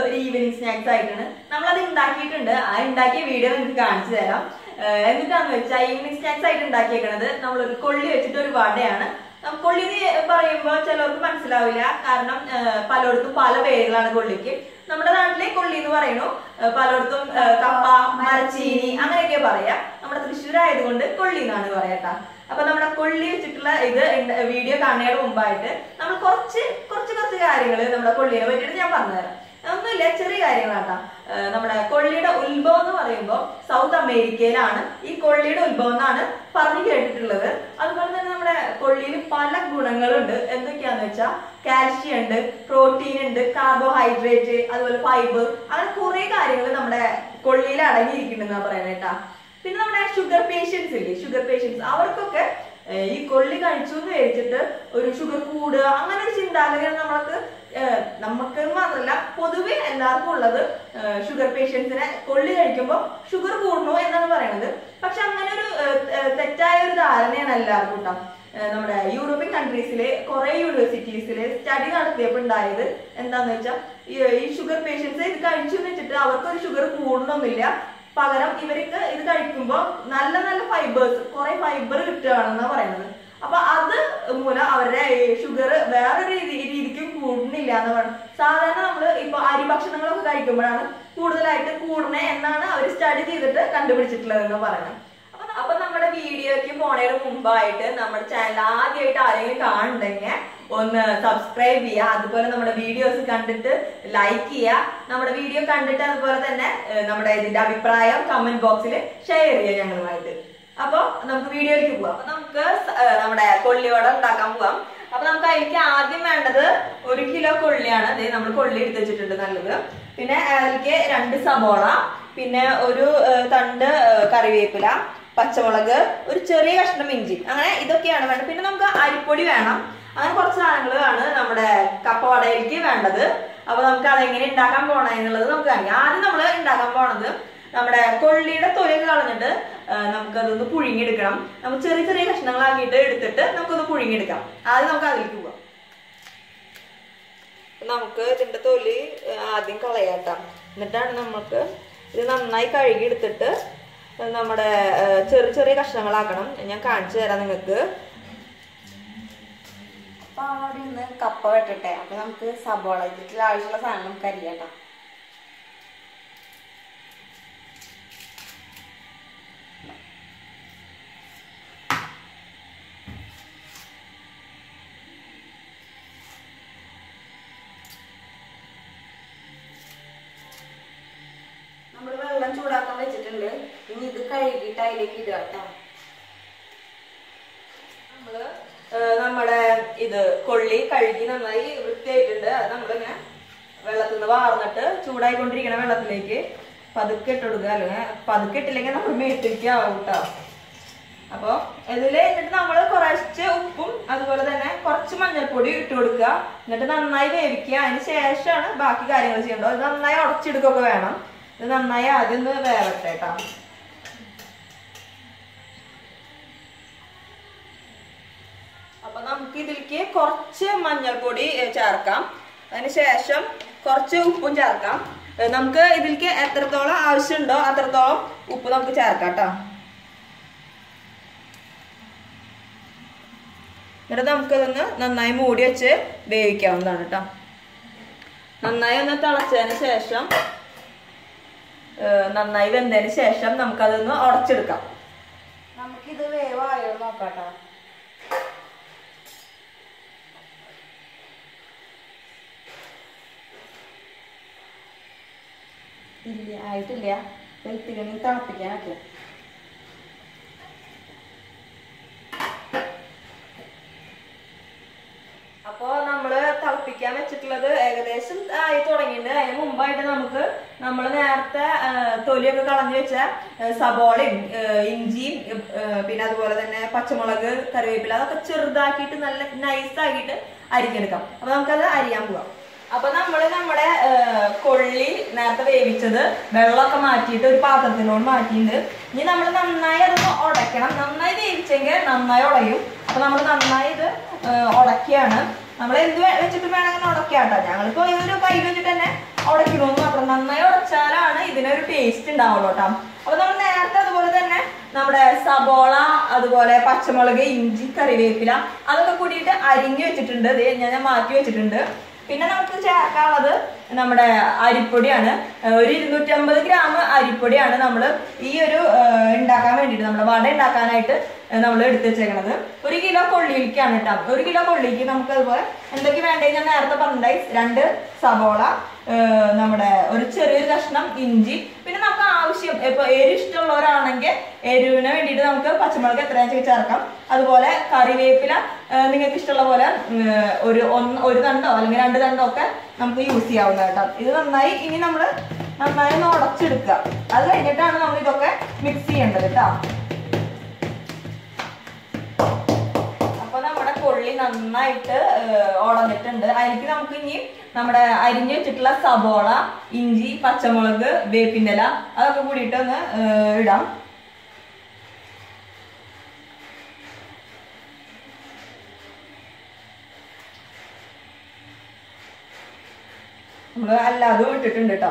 ഒരു evening snacks ആയിട്ടാണ് നമ്മളത് ഉണ്ടാക്കിയിട്ടുണ്ട് ആ ഉണ്ടാക്കിയ വീഡിയോ നിങ്ങൾക്ക് കാണിച്ചു തരാം ഏഹ് എന്നിട്ടാന്ന് വെച്ചാൽ ഈവനിങ് സ്നാക്സ് ആയിട്ട് ഉണ്ടാക്കിയേക്കണത് നമ്മളൊരു കൊള്ളി വെച്ചിട്ട് ഒരു വടയാണ് നം- കൊള്ളി എന്ന് പറയുമ്പോൾ ചിലർക്ക് മനസ്സിലാവില്ല കാരണം ഏഹ് പലയിടത്തും പല പേരുകളാണ് കൊള്ളിക്ക് നമ്മുടെ നാട്ടിലെ കൊള്ളി എന്ന് പറയുന്നു ഏഹ് പലയിടത്തും ഏഹ് കപ്പ മരച്ചീനി അങ്ങനെയൊക്കെ പറയാ നമ്മുടെ തൃശ്ശൂർ ആയതുകൊണ്ട് കൊള്ളി എന്നാണ് പറയാട്ടാ അപ്പൊ നമ്മുടെ കൊള്ളി വെച്ചിട്ടുള്ള ഇത് ഇണ്ട- വീഡിയോ കാണുന്നതിന് മുമ്പായിട്ട് നമ്മൾ കുറച്ച് കുറച്ച് കുറച്ച് കാര്യങ്ങൾ നമ്മുടെ കൊള്ളിനെ പറ്റിയിട്ട് ഞാൻ പറഞ്ഞുതരാം ഒന്നുമില്ല ചെറിയ കാര്യങ്ങളാട്ടാ ഏഹ് നമ്മുടെ കൊള്ളിയുടെ ഉത്ഭവം എന്ന് പറയുമ്പോൾ സൗത്ത് അമേരിക്കയിലാണ് ഈ കൊള്ളിയുടെ ഉത്ഭവം എന്നാണ് പറഞ്ഞു കേട്ടിട്ടുള്ളത് അതുപോലെ തന്നെ നമ്മുടെ കൊള്ളിയിൽ പല ഗുണങ്ങളുണ്ട് എന്തൊക്കെയാന്ന് വെച്ചാൽ കാൽഷ്യം ഉണ്ട് പ്രോട്ടീൻ ഉണ്ട് കാർബോഹൈഡ്രേറ്റ് അതുപോലെ ഫൈബർ അങ്ങനെ കുറെ കാര്യങ്ങൾ നമ്മുടെ കൊള്ളിയിൽ അടങ്ങിയിരിക്കുന്നുണ്ടെന്നാ പറയുന്നത് കേട്ടാ പിന്നെ നമ്മുടെ ഷുഗർ പേഷ്യൻസ് ഇല്ലേ ഷുഗർ പേഷ്യൻസ് അവർക്കൊക്കെ ഏഹ് ഈ കൊള്ളി കഴിച്ചു എന്ന് വിചാരിച്ചിട്ട് ഒരു ഷുഗർ കൂടുക അങ്ങനെ ഒരു ചിന്താഗതി നമ്മൾക്ക് ഏഹ് നമുക്ക് മാത്രമല്ല പൊതുവെ എല്ലാവർക്കും ഉള്ളത് ഷുഗർ പേഷ്യൻസിനെ കൊള്ളി കഴിക്കുമ്പോൾ ഷുഗർ കൂടുന്നു എന്നാണ് പറയുന്നത് പക്ഷെ അങ്ങനെ ഒരു ഏഹ്, ഏഹ്, തെറ്റായ ഒരു ധാരണയാണ് എല്ലാവർക്കും കേട്ടോ ഏഹ് നമ്മുടെ യൂറോപ്യൻ കൺട്രീസിലെ കുറെ യൂണിവേഴ്സിറ്റീസിൽ സ്റ്റഡി നടത്തിയപ്പോൾ ഉണ്ടായത് എന്താന്ന് വെച്ചാൽ ഈ ഷുഗർ പേഷ്യൻസ് ഇത് കഴിച്ചു എന്ന് വെച്ചിട്ട് അവർക്ക് ഒരു ഷുഗർ കൂടണമെന്നില്ല പകരം ഇവർക്ക് ഇത് കഴിക്കുമ്പോൾ നല്ല നല്ല ഫൈബേഴ്സ് കുറെ ഫൈബർ കിട്ടുകയാണെന്നാണ് പറയുന്നത് അപ്പൊ അത് മൂലം അവരുടെ ഷുഗർ വേറെ രീതി രീതിക്കും കൂടുന്നില്ല എന്ന് പറയുന്നത് സാധാരണ നമ്മൾ ഇപ്പൊ അരി ഭക്ഷണങ്ങളൊക്കെ കഴിക്കുമ്പോഴാണ് കൂടുതലായിട്ട് കൂടണേ എന്നാണ് അവർ സ്റ്റഡി ചെയ്തിട്ട് കണ്ടുപിടിച്ചിട്ടുള്ളത് എന്ന് പറയുന്നത് അപ്പൊ അപ്പൊ നമ്മുടെ വീഡിയോക്ക് പോണതിന് മുമ്പായിട്ട് നമ്മുടെ ചാനൽ ആദ്യമായിട്ട് ആരെങ്കിലും കാണുന്നുണ്ടെങ്കിൽ ഒന്ന് സബ്സ്ക്രൈബ് ചെയ്യുക അതുപോലെ നമ്മുടെ വീഡിയോസ് കണ്ടിട്ട് ലൈക്ക് ചെയ്യുക നമ്മുടെ വീഡിയോ കണ്ടിട്ട് അതുപോലെ തന്നെ ഏഹ്, നമ്മുടെ ഇതിന്റെ അഭിപ്രായം കമന്റ് ബോക്സിൽ ഷെയർ ചെയ്യുക ഞങ്ങളുമായിട്ട് അപ്പൊ നമുക്ക് വീഡിയോയിലേക്ക് പോവാം അപ്പൊ നമുക്ക് സ- ഏഹ്, നമ്മുടെ കൊള്ളിവട ഉണ്ടാക്കാൻ പോവാം അപ്പൊ നമുക്ക് അതിലേക്ക് ആദ്യം വേണ്ടത് ഒരു കിലോ കൊള്ളിയാണ് അതായത് നമ്മൾ കൊള്ളി എടുത്ത് വെച്ചിട്ടുണ്ട് നല്ലത് പിന്നെ അതിലേക്ക് രണ്ട് സബോള പിന്നെ ഒരു ഏഹ്, തണ്ട് ഏഹ്, കറിവേപ്പില പച്ചമുളക് ഒരു ചെറിയ കഷ്ണം ഇഞ്ചി അങ്ങനെ ഇതൊക്കെയാണ് വേണ്ടത് പിന്നെ നമുക്ക് അരിപ്പൊടി വേണം അങ്ങനെ കുറച്ച് സാധനങ്ങളാണ് നമ്മുടെ കപ്പ വടയിലേക്ക് വേണ്ടത് അപ്പൊ നമുക്ക് അതെങ്ങനെ ഉണ്ടാക്കാൻ പോണ എന്നുള്ളത് നമുക്ക് കാണിക്കാം ആദ്യം നമ്മൾ ഉണ്ടാക്കാൻ പോണത് നമ്മുടെ കൊള്ളിയുടെ തൊലിയൊക്കെ കളഞ്ഞിട്ട് ആ, നമുക്കതൊന്ന് പുഴുങ്ങിയെടുക്കണം നമുക്ക് ചെറിയ ചെറിയ കഷ്ണങ്ങളാക്കിയിട്ട് എടുത്തിട്ട് നമുക്കൊന്ന് പുഴുങ്ങിയെടുക്കാം ആദ്യം നമുക്ക് അതിലേക്ക് പോവാം നമുക്ക് ഇതിന്റെ തൊലി ആ, ആദ്യം കളയാട്ടാം എന്നിട്ടാണ് നമുക്ക് ഇത് നന്നായി കഴുകി എടുത്തിട്ട് നമ്മുടെ ആ, ചെറിയ ചെറിയ കഷ്ണങ്ങളാക്കണം ഞാൻ കാണിച്ചു തരാം നിങ്ങൾക്ക് അപ്പൊ അവിടെ നിന്ന് കപ്പ വെട്ടട്ടെ അപ്പൊ നമുക്ക് സബോള ഇതിൽ ആവശ്യമുള്ള സാധനം നമുക്ക് അരിയാട്ടോ നമ്മൾ വെള്ളം ചൂടാക്കാൻ വെച്ചിട്ടുണ്ട് ഇനി ഇത് കഴുകിയിട്ട് അതിലേക്ക് ഇടുക കേട്ടോ നമ്മള് ഏഹ്, നമ്മുടെ ഇത് കൊള്ളി കഴുകി നന്നായി വൃത്തിയായിട്ടുണ്ട് അത് നമ്മളിങ്ങനെ വെള്ളത്തിൽ നിന്ന് വാർന്നിട്ട് ചൂടായിക്കൊണ്ടിരിക്കുന്ന വെള്ളത്തിലേക്ക് പതുക്കെ ഇട്ട് കൊടുക്കുക അല്ലെങ്കിൽ പതുക്കെ ഇട്ടില്ലെങ്കിൽ നമ്മൾ മേട്ടിലേക്ക് ആവും കേട്ടോ അപ്പൊ ഇതില് എന്നിട്ട് നമ്മൾ കുറച്ച് ഉപ്പും അതുപോലെ തന്നെ കുറച്ച് മഞ്ഞൾപ്പൊടി ഇട്ട് കൊടുക്കുക എന്നിട്ട് നന്നായി വേവിക്കുക അതിന് ശേഷമാണ് ബാക്കി കാര്യങ്ങൾ ചെയ്യേണ്ടത് ഇത് നന്നായി ഉടച്ചെടുക്കുകയൊക്കെ വേണം ഇത് നന്നായി ആദ്യം ഒന്ന് വേവട്ടെ കേട്ടോ അപ്പൊ നമുക്ക് ഇതിലേക്ക് കുറച്ച് മഞ്ഞൾപ്പൊടി ഏ, ചേർക്കാം അതിന് ശേഷം കുറച്ച് ഉപ്പും ചേർക്കാം ഏ, നമുക്ക് ഇതിലേക്ക് എത്രത്തോളം ആവശ്യമുണ്ടോ അത്രത്തോളം ഉപ്പ് നമുക്ക് ചേർക്കാം കേട്ടോ എന്നിട്ട് നമുക്കതൊന്ന് നന്നായി മൂടി വെച്ച് വേവിക്കാവുന്നതാണ് കേട്ടോ നന്നായി ഒന്ന് തിളച്ചതിന് ശേഷം ഏ, നന്നായി വെന്തതിന് ശേഷം നമുക്കതൊന്ന് ഉടച്ചെടുക്കാം നമുക്കിത് വേവായോ നോക്കാട്ടോ ഇല്ല ആയിട്ടില്ല വെളുത്തിക്കണി തിളപ്പിക്കാനൊക്കെ അപ്പോ നമ്മള് തിളപ്പിക്കാൻ വെച്ചിട്ടുള്ളത് ഏകദേശം ആയി തുടങ്ങിയിട്ടുണ്ട് അതിന് മുമ്പായിട്ട് നമുക്ക് നമ്മൾ നേരത്തെ ആ, തൊലിയൊക്കെ കളഞ്ഞു വെച്ച ആ, സബോളയും ആ, ഇഞ്ചിയും ആ, പിന്നെ അതുപോലെ തന്നെ പച്ചമുളക് കറിവേപ്പില അതൊക്കെ ചെറുതാക്കിയിട്ട് നല്ല നൈസ് ആക്കിയിട്ട് അരിഞ്ഞെടുക്കാം അപ്പൊ നമുക്കത് അരിയാൻ പോവാം അപ്പൊ നമ്മള് നമ്മുടെ ആ, കൊള്ളി നേരത്തെ വേവിച്ചത് വെള്ളമൊക്കെ മാറ്റിയിട്ട് ഒരു പാത്രത്തിലോട്ട് മാറ്റിയിട്ടുണ്ട് ഇനി നമ്മൾ നന്നായി അതൊന്ന് ഉടയ്ക്കണം നന്നായി വേവിച്ചെങ്കിൽ നന്നായി ഉടയും അപ്പൊ നമ്മൾ നന്നായി ഇത് ആ, ഉടയ്ക്കുകയാണ് നമ്മൾ എന്ത് വേ- വെച്ചിട്ട് വേണമെങ്കിൽ ഉടയ്ക്കാം കേട്ടോ ഞങ്ങളിപ്പോ ഇതൊരു കൈ വെച്ചിട്ട് തന്നെ ഉടയ്ക്കണമെന്ന് മാത്രം നന്നായി ഉടച്ചാലാണ് ഇതിനൊരു ടേസ്റ്റ് ഉണ്ടാവുള്ളൂ കേട്ടോ അപ്പൊ നമ്മൾ നേരത്തെ അതുപോലെ തന്നെ നമ്മുടെ സബോള അതുപോലെ പച്ചമുളക് ഇഞ്ചി കറിവേപ്പില അതൊക്കെ കൂടിയിട്ട് അരിഞ്ഞു വെച്ചിട്ടുണ്ട് ദേ ഞാൻ ഞാൻ മാറ്റി വെച്ചിട്ടുണ്ട് പിന്നെ നമുക്ക് ചേർക്കാനുള്ളത് നമ്മുടെ അരിപ്പൊടിയാണ് ഏഹ് ഒരു ഇരുന്നൂറ്റമ്പത് ഗ്രാം അരിപ്പൊടിയാണ് നമ്മൾ ഈ ഒരു ഏഹ് ഉണ്ടാക്കാൻ വേണ്ടിയിട്ട് നമ്മുടെ വട ഉണ്ടാക്കാനായിട്ട് നമ്മൾ എടുത്ത് വെച്ചേക്കണത് ഒരു കിലോ കൊള്ളിയിലേക്കാണ് കേട്ടോ ഒരു കിലോ കൊള്ളിക്ക് നമുക്ക് അതുപോലെ എന്തൊക്കെ വേണ്ടത് ഞാൻ നേരത്തെ പറഞ്ഞിട്ടുണ്ടായി രണ്ട് സബോള ഏഹ് നമ്മുടെ ഒരു ചെറിയൊരു കഷ്ണം ഇഞ്ചി പിന്നെ നമുക്ക് ആവശ്യം ഇപ്പൊ എരിവ് ഇഷ്ടമുള്ളവരാണെങ്കിൽ എരിവിന് വേണ്ടിയിട്ട് നമുക്ക് പച്ചമുളക് എത്രയാണെന്ന് വെച്ചാൽ ചേർക്കാം അതുപോലെ കറിവേപ്പില ഏഹ് നിങ്ങൾക്ക് ഇഷ്ടമുള്ള പോലെ ഏഹ് ഒരു ഒന്ന് ഒരു തണ്ടോ അല്ലെങ്കിൽ രണ്ട് തണ്ടോ ഒക്കെ നമുക്ക് യൂസ് ചെയ്യാവുന്ന കേട്ടോ ഇത് നന്നായി ഇനി നമ്മൾ നന്നായി ഒന്ന് ഉടച്ചെടുക്കുക അത് കഴിഞ്ഞിട്ടാണ് നമ്മൾ ഇതൊക്കെ മിക്സ് ചെയ്യേണ്ടത് കേട്ടോ അപ്പൊ നമ്മുടെ കൊള്ളി നന്നായിട്ട് ഏഹ്, ഉടഞ്ഞിട്ടുണ്ട് അതിലേക്ക് നമുക്ക് ഇനി നമ്മുടെ അരിഞ്ഞു വെച്ചിട്ടുള്ള സബോള ഇഞ്ചി പച്ചമുളക് വേപ്പിൻ്റെ ഇല അതൊക്കെ കൂടിയിട്ട് ഒന്ന് ഏഹ്, ഇടാം നമ്മൾ അല്ലാതും ഇട്ടിട്ടുണ്ട് കേട്ടോ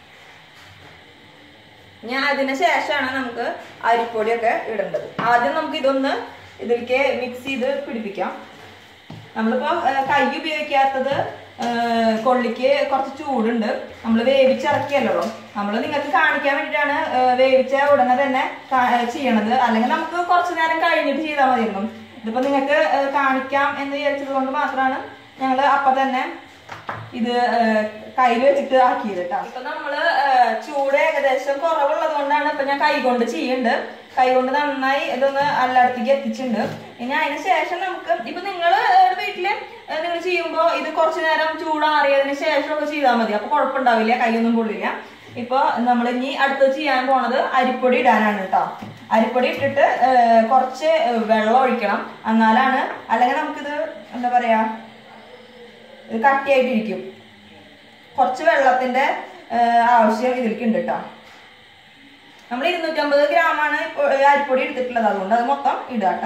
ഞാൻ അതിന് ശേഷമാണ് നമുക്ക് അരിപ്പൊടിയൊക്കെ ഇടേണ്ടത് ആദ്യം നമുക്ക് ഇതൊന്ന് ഇതിലേക്ക് മിക്സ് ചെയ്ത് പിടിപ്പിക്കാം നമ്മളിപ്പോ ഏഹ്, കൈ ഉപയോഗിക്കാത്തത് ഏഹ്, കൊള്ളിക്ക് കുറച്ച് ചൂടുണ്ട് നമ്മൾ വേവിച്ചിറക്കിയല്ലോ നമ്മൾ നിങ്ങൾക്ക് കാണിക്കാൻ വേണ്ടിയിട്ടാണ് ഏഹ്, വേവിച്ച ഉടനെ തന്നെ കാ- ഏഹ്, ചെയ്യണത് അല്ലെങ്കിൽ നമുക്ക് കുറച്ച് നേരം കഴിഞ്ഞിട്ട് ചെയ്താൽ മതിയായിരുന്നു ഇതിപ്പോ നിങ്ങൾക്ക് ഏഹ്, കാണിക്കാം എന്ന് വിചാരിച്ചത് കൊണ്ട് മാത്രമാണ് ഞങ്ങൾ അപ്പൊ തന്നെ ഇത് കയ്യിൽ വെച്ചിട്ട് ആക്കിയത് കേട്ടോ ഇപ്പൊ നമ്മള് ഏഹ്, ചൂട് ഏകദേശം കുറവുള്ളത് കൊണ്ടാണ് ഇപ്പൊ ഞാൻ കൈ കൊണ്ട് ചെയ്യുന്നുണ്ട് കൈ കൊണ്ട് നന്നായി ഇതൊന്ന് എല്ലായിടത്തേക്ക് എത്തിച്ചിട്ടുണ്ട് ഇനി അതിന് ശേഷം നമുക്ക് ഇപ്പൊ നിങ്ങൾ വീട്ടില് നിങ്ങൾ ചെയ്യുമ്പോൾ ഇത് കുറച്ചു നേരം ചൂടാറിയതിന് ശേഷം ഒക്കെ ചെയ്താൽ മതി അപ്പൊ കുഴപ്പമുണ്ടാവില്ല കൈയൊന്നും പൊള്ളില്ല ഇപ്പൊ നമ്മൾ ഇനി അടുത്ത് ചെയ്യാൻ പോണത് അരിപ്പൊടി ഇടാനാണ് കേട്ടോ അരിപ്പൊടി ഇട്ടിട്ട് ഏഹ്, കുറച്ച് വെള്ളം ഒഴിക്കണം എന്നാലാണ് അല്ലെങ്കിൽ നമുക്കിത് എന്താ പറയാ ഇത് കട്ടിയായിട്ടിരിക്കും കുറച്ച് വെള്ളത്തിന്റെ ഏഹ്, ആവശ്യം ഇതിലേക്ക് ഉണ്ട് കേട്ടോ നമ്മൾ ഇരുന്നൂറ്റമ്പത് ഗ്രാമാണ് ഇപ്പോൾ അരിപ്പൊടി എടുത്തിട്ടുള്ളത് അതുകൊണ്ട് അത് മൊത്തം ഇടുക കേട്ടോ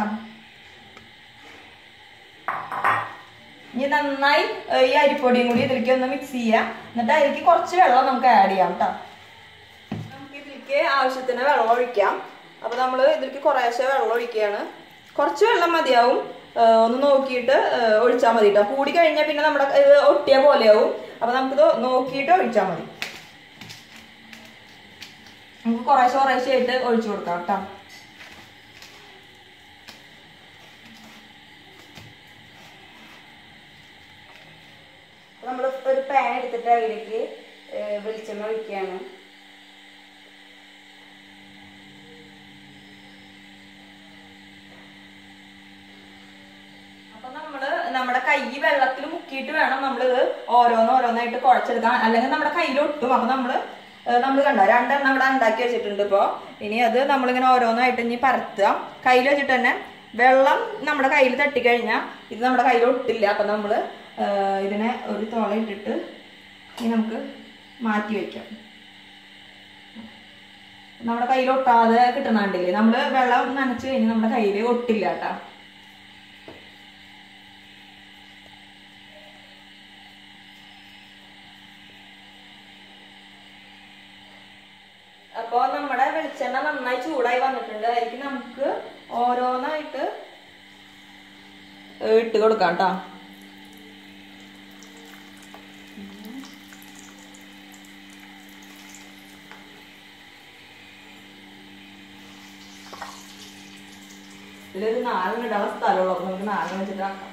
ഇനി നന്നായി ഏഹ്, ഈ അരിപ്പൊടിയും കൂടി ഇതിലേക്ക് ഒന്ന് മിക്സ് ചെയ്യാം എന്നിട്ട് അതിലേക്ക് കുറച്ച് വെള്ളം നമുക്ക് ആഡ് ചെയ്യാം കേട്ടോ നമുക്ക് ഇതിലേക്ക് ആവശ്യത്തിന് വെള്ളം ഒഴിക്കാം അപ്പൊ നമ്മൾ ഇതിലേക്ക് കുറേശ്ശെ വെള്ളം ഒഴിക്കുകയാണ് കുറച്ച് വെള്ളം മതിയാവും ഏഹ് ഒന്ന് നോക്കിയിട്ട് ഏഹ് ഒഴിച്ചാൽ മതി കേട്ടോ കൂടി കഴിഞ്ഞാൽ പിന്നെ നമ്മുടെ ഇത് ഒട്ടിയ പോലെയാവും അപ്പൊ നമുക്കിത് നോക്കിയിട്ട് ഒഴിച്ചാൽ മതി നമുക്ക് കുറേശ്ശെ കുറേശ്ശെ ആയിട്ട് ഒഴിച്ചു കൊടുക്കാം കേട്ടോ നമ്മൾ ഒരു പാൻ എടുത്തിട്ട് അതിലേക്ക് ഏഹ്, വെളിച്ചെണ്ണ ഒഴിക്കുകയാണ് അപ്പൊ നമ്മള് നമ്മുടെ കൈ വെള്ളത്തിൽ മുക്കിയിട്ട് വേണം നമ്മളിത് ഓരോന്നോരോന്നായിട്ട് കുഴച്ചെടുക്കാൻ അല്ലെങ്കിൽ നമ്മുടെ കയ്യിൽ ഒട്ടും അപ്പൊ നമ്മള് നമ്മൾ കണ്ട രണ്ടെണ്ണം ഇവിടെ ഉണ്ടാക്കി വെച്ചിട്ടുണ്ട് ഇപ്പോ ഇനി അത് നമ്മളിങ്ങനെ ഓരോന്നായിട്ട് ഇനി പരത്തുക കയ്യിൽ വെച്ചിട്ട് തന്നെ വെള്ളം നമ്മുടെ കയ്യിൽ തട്ടിക്കഴിഞ്ഞാൽ ഇത് നമ്മുടെ കയ്യിൽ ഒട്ടില്ല അപ്പൊ നമ്മള് ഏഹ് ഇതിനെ ഒരു തോള ഇട്ടിട്ട് ഇനി നമുക്ക് മാറ്റി വെക്കാം നമ്മുടെ കയ്യിൽ ഒട്ടാതെ കിട്ടണണ്ടില്ലേ നമ്മള് വെള്ളം നനച്ച് കഴിഞ്ഞാൽ നമ്മുടെ കയ്യിൽ ഒട്ടില്ല കേട്ടാ അപ്പൊ നമ്മുടെ വെളിച്ചെണ്ണ നന്നായി ചൂടായി വന്നിട്ടുണ്ട് അതിലേക്ക് നമുക്ക് ഓരോന്നായിട്ട് ഇട്ട് കൊടുക്കാം കേട്ടോ ഇതിലൊരു നാലെണ്ണം ഇടാനുള്ള സ്ഥലമുള്ളൂ അപ്പൊ നമുക്ക് നാലെണ്ണം വെച്ചിട്ട് ആക്കാം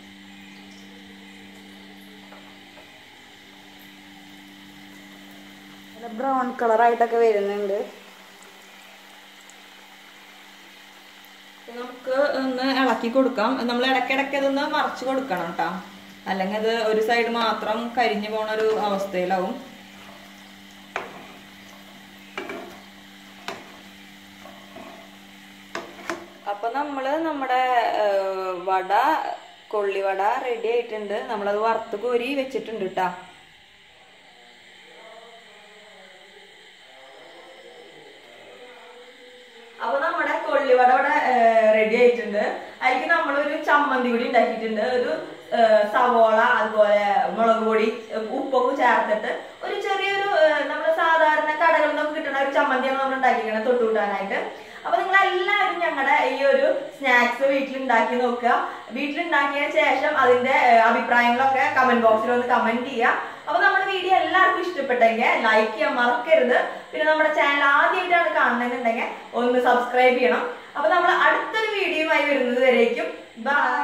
ബ്രൗൺ കളറായിട്ടൊക്കെ വരുന്നുണ്ട് ഇത് നമുക്ക് ഒന്ന് ഇളക്കി കൊടുക്കാം നമ്മൾ ഇടയ്ക്കിടയ്ക്ക് ഇതൊന്ന് മറച്ചു കൊടുക്കണം കേട്ടോ അല്ലെങ്കിൽ അത് ഒരു സൈഡ് മാത്രം കരിഞ്ഞു പോണ ഒരു അവസ്ഥയിലാവും അപ്പൊ നമ്മള് നമ്മുടെ ഏഹ്, വട കൊള്ളിവട റെഡി ആയിട്ടുണ്ട് നമ്മളത് വറുത്ത് കോരി വെച്ചിട്ടുണ്ട് കേട്ടാ അപ്പൊ നമ്മുടെ കൊള്ളിവട ഇവിടെ റെഡി ആയിട്ടുണ്ട് അതിലേക്ക് നമ്മളൊരു ചമ്മന്തി കൂടി ഉണ്ടാക്കിയിട്ടുണ്ട് ഒരു ഏഹ്, സവോള അതുപോലെ മുളക് പൊടി ഉപ്പൊക്കെ ചേർത്തിട്ട് ഒരു ചെറിയ ഉണ്ടാക്കിക്കണം തൊട്ടുകൂട്ടാനായിട്ട് അപ്പൊ നിങ്ങൾ എല്ലാവരും ഞങ്ങളുടെ ഈ ഒരു സ്നാക്സ് വീട്ടിലുണ്ടാക്കി നോക്കുക വീട്ടിലുണ്ടാക്കിയതിന് ശേഷം അതിന്റെ ഏഹ്, അഭിപ്രായങ്ങളൊക്കെ കമന്റ് ബോക്സിൽ ഒന്ന് കമന്റ് ചെയ്യുക അപ്പൊ നമ്മുടെ വീഡിയോ എല്ലാവർക്കും ഇഷ്ടപ്പെട്ടെങ്കിൽ ലൈക്ക് ചെയ്യാൻ മറക്കരുത് പിന്നെ നമ്മുടെ ചാനൽ ആദ്യമായിട്ടാണ് കാണുന്നതെന്നുണ്ടെങ്കിൽ ഒന്ന് സബ്സ്ക്രൈബ് ചെയ്യണം അപ്പൊ നമ്മൾ അടുത്തൊരു വീഡിയോയുമായി വരുന്നത് വരേക്കും ബൈ